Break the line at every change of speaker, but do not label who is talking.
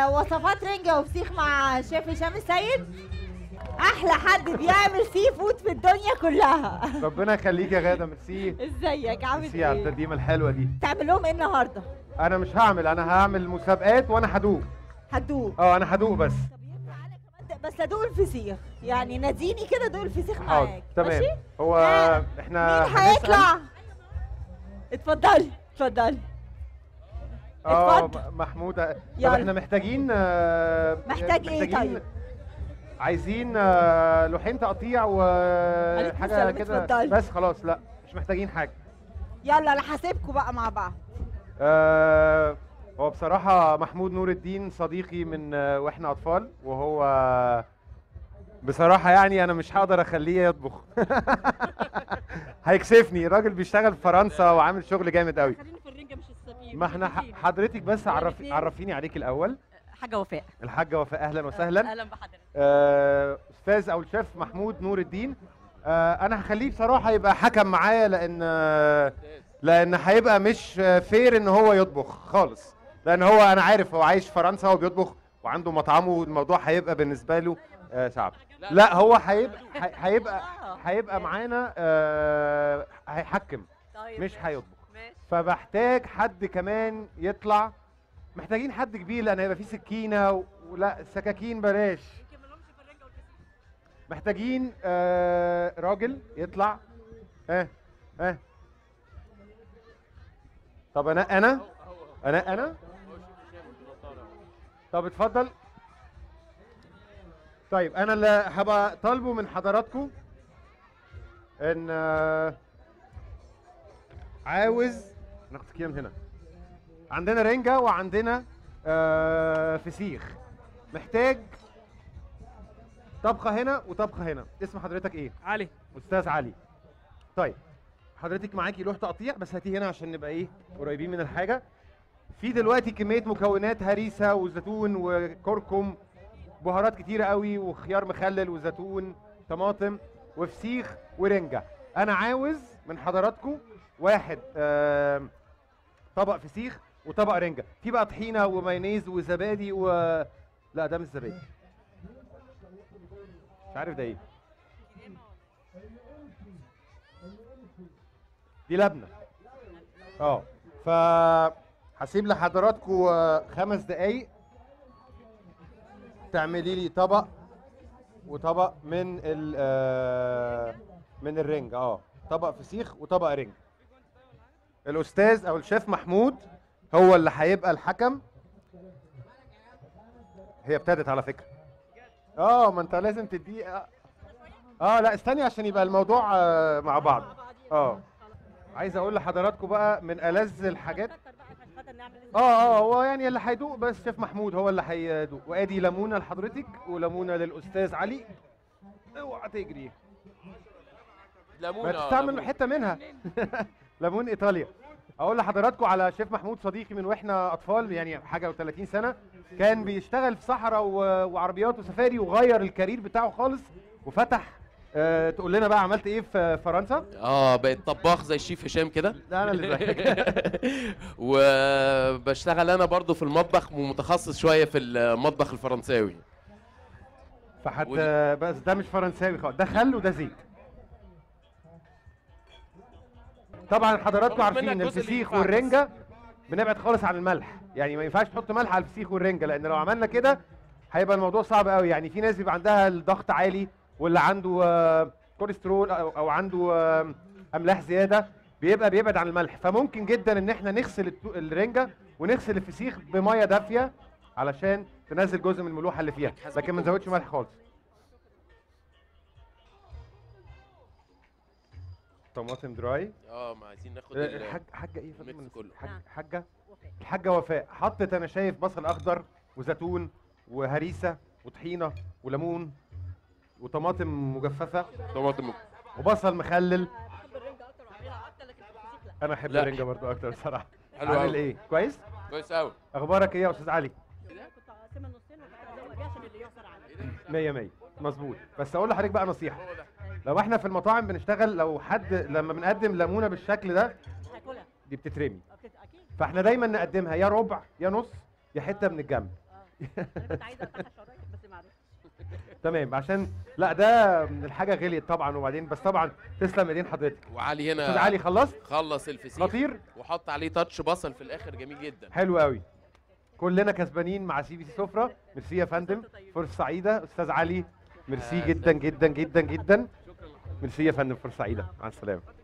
آه وصفات رنجة وفسيخ مع شيف هشام السيد احلى حد بيعمل سي فود في الدنيا كلها
ربنا يخليك يا غاده ميرسي
ازيك عامل
ميرسي على
ايه
التقديمه الحلوه دي
تعمل لهم ايه النهارده
انا مش هعمل انا هعمل مسابقات وانا هدوق
هتدوق
اه انا هدوق بس
طب ينفع انا كمان بس ادوق الفسيخ يعني ناديني كده دوق الفسيخ
حاضر
معاك
تمام
ماشي
هو
ها،
احنا
مين
هنسأل-
هيطلع اتفضلي اتفضلي
اه
اتفضل.
م- محمود طب
يلا.
احنا محتاجين آه،
محتاج ايه
محتاجين-
طيب؟
عايزين آه، لوحين تقطيع
عليكم
وحاجه
السلام،
كده
اتفضلي.
بس خلاص لا مش محتاجين حاجه
يلا انا هسيبكم بقى مع بعض
آه، هو بصراحة محمود نور الدين صديقي من آه، واحنا أطفال وهو بصراحة يعني أنا مش هقدر أخليه يطبخ هيكسفني الراجل بيشتغل في فرنسا وعامل شغل جامد قوي
خلينا في الرنجة مش السفير
ما احنا ح- حضرتك بس عرفي عرفيني عليك الأول
حاجة وفاء
الحاجة وفاء أهلا وسهلا
اهلا بحضرتك
آه، أستاذ أو الشيف محمود نور الدين آه، أنا هخليه بصراحة يبقى حكم معايا لأن آه، لان هيبقى مش فير ان هو يطبخ خالص لان هو انا عارف هو عايش في فرنسا وبيطبخ وعنده مطعمه والموضوع هيبقى بالنسبه له آه، صعب لا هو هيبقى هي- هيبقى هيبقى معانا آه، هيحكم
طيب
مش هيطبخ
ماشي
فبحتاج حد كمان يطلع محتاجين حد كبير لان هيبقى فيه سكينه و- ولا سكاكين بلاش
يمكن ملهمش في الرنجة والفسيخ
محتاجين آه راجل يطلع اه اه طب انا انا انا انا طب اتفضل طيب انا اللي هبقى طالبه من حضراتكم ان آه، عاوز ناخد كده من هنا عندنا رنجة وعندنا آه فسيخ محتاج طبخه هنا وطبخه هنا اسم حضرتك ايه
علي
استاذ علي طيب حضرتك معاكي لوح تقطيع بس هاتيه هنا عشان نبقى ايه قريبين من الحاجه في دلوقتي كميه مكونات هريسه وزيتون وكركم بهارات كتيره قوي وخيار مخلل وزيتون طماطم وفسيخ ورنجه انا عاوز من حضراتكم واحد آم، طبق فسيخ وطبق رنجه في بقى طحينه ومايونيز وزبادي و لا ده مش زبادي مش عارف ده ايه دي لبنه اه ف هسيب لحضراتكم آه، خمس دقايق تعملي لي طبق وطبق من ال آه، من الرنج اه طبق فسيخ وطبق رنج الاستاذ او الشيف محمود هو اللي هيبقى الحكم هي ابتدت على فكره اه ما انت لازم تدي اه, آه لا استني عشان يبقى الموضوع آه مع بعض اه عايز اقول لحضراتكم بقى من ألذ الحاجات اه اه هو يعني اللي هيدوق بس شيف محمود هو اللي هيدوق وادي ليمونه لحضرتك وليمونه للاستاذ علي اوعى تجري
ليمون
ما
آه،
تستعمل
ليمون.
حته منها ليمون ايطاليا اقول لحضراتكم على شيف محمود صديقي من واحنا اطفال يعني حاجه و30 سنه كان بيشتغل في صحراء و- وعربيات وسفاري وغير الكارير بتاعه خالص وفتح آه تقول لنا بقى عملت ايه في فرنسا
اه بقيت طباخ زي الشيف هشام كده
لا انا اللي زيك
وبشتغل انا برضو في المطبخ ومتخصص شويه في المطبخ الفرنساوي
فحتى
ودي-
بس ده مش فرنساوي خالص ده خل وده زيت طبعا حضراتكم
طبعا منها
عارفين
الجزء اللي
الفسيخ
ينفع بس.
والرنجه بنبعد خالص عن الملح يعني ما ينفعش تحط ملح على الفسيخ والرنجه لان لو عملنا كده هيبقى الموضوع صعب قوي يعني في ناس بيبقى عندها الضغط عالي واللي عنده آه، كوليسترول او أو عنده آه، املاح زياده بيبقى بيبعد عن الملح فممكن جدا ان احنا نغسل التو- الرنجه ونغسل الفسيخ بميه دافيه علشان تنزل جزء من الملوحه اللي فيها
حسب
لكن ما نزودش ملح خالص طماطم دراي
اه ما عايزين ناخد
آه،
ال-
حاج حاجه ايه فاطمه
الميكس كله.
حاج حاجه الحاجه وفاء حطت انا شايف بصل اخضر وزيتون وهريسه وطحينه وليمون وطماطم مجففه
طماطم
وبصل مخلل انا احب
لا.
الرنجه برضو اكتر بصراحه
حلو
عامل
قوي
ايه كويس
كويس قوي
اخبارك ايه يا استاذ علي
كنت هقسمها نصين وكنت هزود بيه عشان اللي يعصر عليه
مية مية مظبوط بس اقول لحضرتك بقى نصيحه لو احنا في المطاعم بنشتغل لو حد لما بنقدم ليمونه بالشكل ده
هاكلها
دي بتترمي
اكيد اكيد
فاحنا دايما نقدمها يا ربع يا نص يا حته من الجنب
انا كنت عايزه افتح الشرايط بس ما عرفتش
تمام عشان لا ده الحاجه غليت طبعا وبعدين بس طبعا تسلم ايدين حضرتك
وعلي هنا
استاذ علي خلصت
خلص الفسيخ
خطير
وحط عليه تاتش بصل في الاخر جميل جدا
حلو قوي كلنا كسبانين مع سي بي سي سفره ميرسي يا فندم فرصه سعيده استاذ علي ميرسي
آه،
جدا جدا جدا جدا ميرسي يا فندم فرصه سعيده مع السلامه